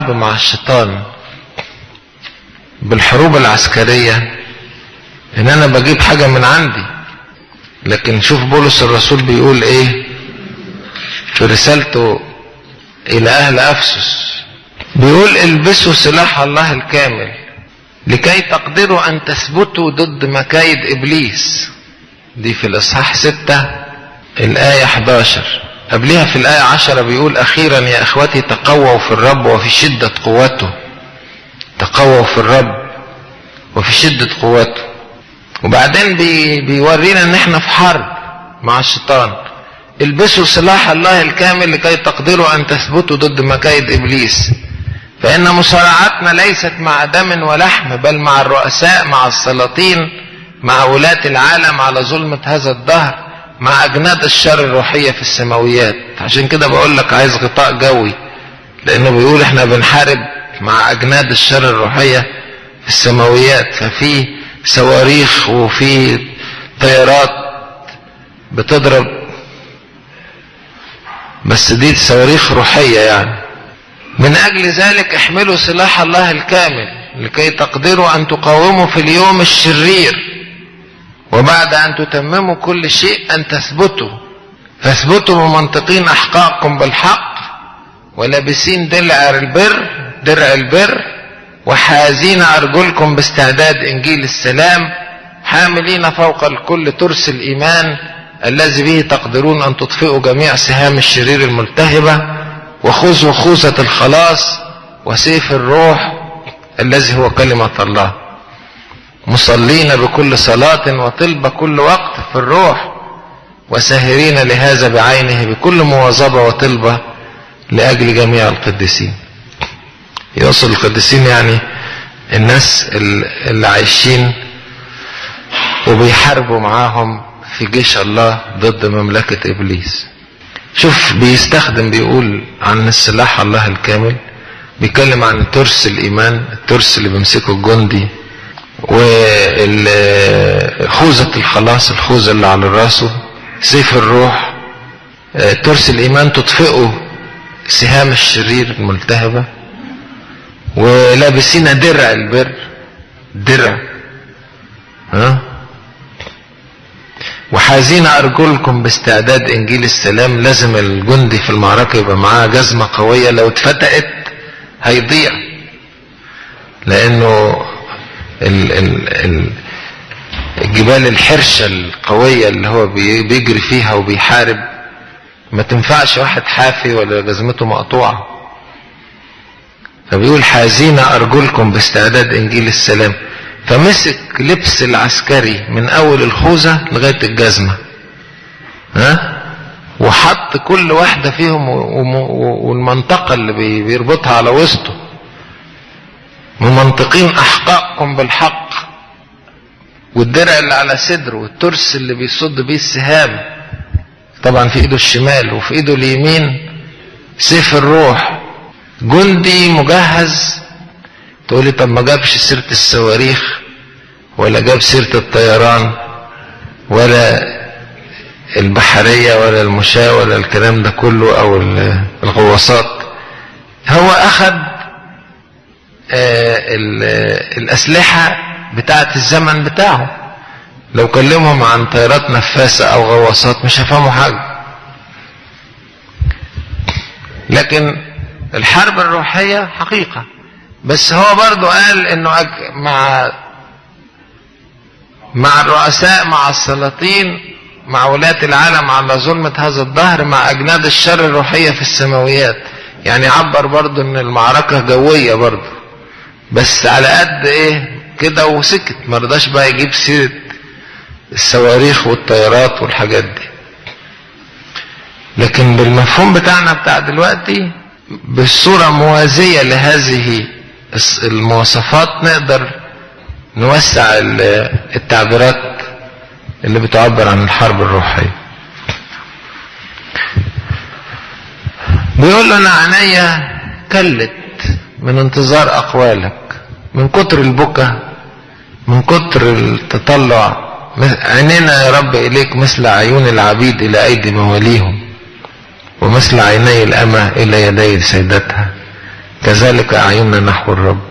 مع الشيطان بالحروب العسكرية ان انا بجيب حاجة من عندي لكن شوف بولس الرسول بيقول ايه في رسالته الى اهل افسس بيقول البسوا سلاح الله الكامل لكي تقدروا ان تثبتوا ضد مكايد ابليس دي في الاصحاح ستة الاية 11 قبلها في الآية عشرة بيقول أخيرا يا إخوتي تقووا في الرب وفي شدة قوته تقووا في الرب وفي شدة قوته وبعدين بي بيورينا ان احنا في حرب مع الشيطان البسوا سلاح الله الكامل لكي تقدروا ان تثبتوا ضد مكايد ابليس فان مصارعتنا ليست مع دم ولحم بل مع الرؤساء مع السلاطين مع ولاة العالم على ظلمة هذا الدهر مع اجناد الشر الروحية في السماويات عشان كده بقول لك عايز غطاء جوي لانه بيقول احنا بنحارب مع اجناد الشر الروحية في السماويات ففي صواريخ وفي طيارات بتضرب بس دي صواريخ روحية يعني من اجل ذلك احملوا سلاح الله الكامل لكي تقدروا ان تقاوموا في اليوم الشرير وبعد ان تتمموا كل شيء ان تثبتوا فاثبتوا ممنطقين احقاقكم بالحق ولابسين درع البر درع البر وحازين ارجلكم باستعداد انجيل السلام حاملين فوق الكل ترس الايمان الذي به تقدرون ان تطفئوا جميع سهام الشرير الملتهبه وخذوا خوذه الخلاص وسيف الروح الذي هو كلمه الله مصلين بكل صلاة وطلبة كل وقت في الروح وساهرين لهذا بعينه بكل مواظبة وطلبة لأجل جميع القديسين يوصل القديسين يعني الناس اللي عايشين وبيحاربوا معاهم في جيش الله ضد مملكة إبليس شوف بيستخدم بيقول عن السلاح الله الكامل بيتكلم عن ترس الإيمان الترس اللي بيمسكه الجندي وخوذة الخلاص الخوذة اللي على راسه سيف الروح ترس الإيمان تطفئه سهام الشرير الملتهبة ولابسين درع البر درع ها وحازين أرجلكم باستعداد إنجيل السلام لازم الجندي في المعركة يبقى معاه جزمة قوية لو اتفتقت هيضيع لأنه ال ال ال الجبال الحرشة القوية اللي هو بيجري فيها وبيحارب ما تنفعش واحد حافي ولا جزمته مقطوعة فبيقول حازين أرجلكم باستعداد إنجيل السلام فمسك لبس العسكري من أول الخوذة لغاية الجزمة ها وحط كل واحدة فيهم والمنطقة اللي بيربطها على وسطه ممنطقين احقاقكم بالحق والدرع اللي على صدره والترس اللي بيصد بيه السهام طبعا في ايده الشمال وفي ايده اليمين سيف الروح جندي مجهز تقولي طب ما جابش سيرة الصواريخ ولا جاب سيرة الطيران ولا البحرية ولا المشاة ولا الكلام ده كله او الغواصات هو اخذ الأسلحة بتاعة الزمن بتاعه لو كلمهم عن طيارات نفاثة أو غواصات مش هيفهموا حاجة لكن الحرب الروحية حقيقة بس هو برضو قال انه مع مع الرؤساء مع السلاطين مع ولاة العالم على ظلمة هذا الظهر مع أجناد الشر الروحية في السماويات يعني عبر برضو ان المعركة جوية برضو بس على قد ايه كده وسكت ما رضاش بقى يجيب سيره الصواريخ والطيارات والحاجات دي لكن بالمفهوم بتاعنا بتاع دلوقتي بالصوره موازيه لهذه المواصفات نقدر نوسع التعبيرات اللي بتعبر عن الحرب الروحيه بيقول له انا عينيا كلت من انتظار اقوالك من كتر البكا من كتر التطلع عينينا يا رب اليك مثل عيون العبيد الى ايدي مواليهم ومثل عيني الامه الى يدي سيدتها كذلك أعيننا نحو الرب